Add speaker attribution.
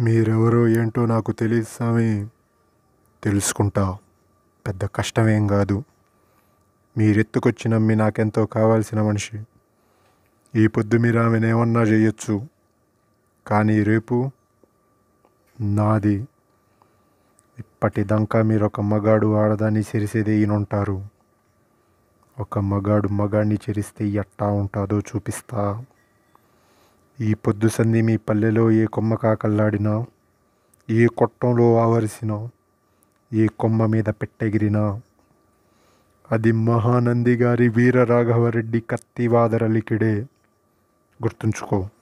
Speaker 1: మీరెవరో ఏంటో నాకు తెలియదు స్వామి తెలుసుకుంటా పెద్ద కష్టమేం కాదు మీరెత్తుకొచ్చి నమ్మి నాకెంతో కావాల్సిన మనిషి ఈ పొద్దు మీరు ఆమెను ఏమన్నా చేయొచ్చు కానీ రేపు నాది ఇప్పటిదాకా మీరు ఒక మగాడు ఆడదాన్ని చెరిసేదే ఈయనుంటారు ఒక మగాడు మగాడిని చెరిస్తే ఎట్టా ఉంటుందో చూపిస్తా ఈ పొద్దు సంధి మీ పల్లెలో ఏ కొమ్మ కాకల్లాడినా ఏ కొట్టంలో ఆవరిసినా ఏ కొమ్మ మీద పెట్టెగిరినా అది మహానంది గారి వీర రాఘవరెడ్డి కత్తివాదరలికిడే గుర్తుంచుకో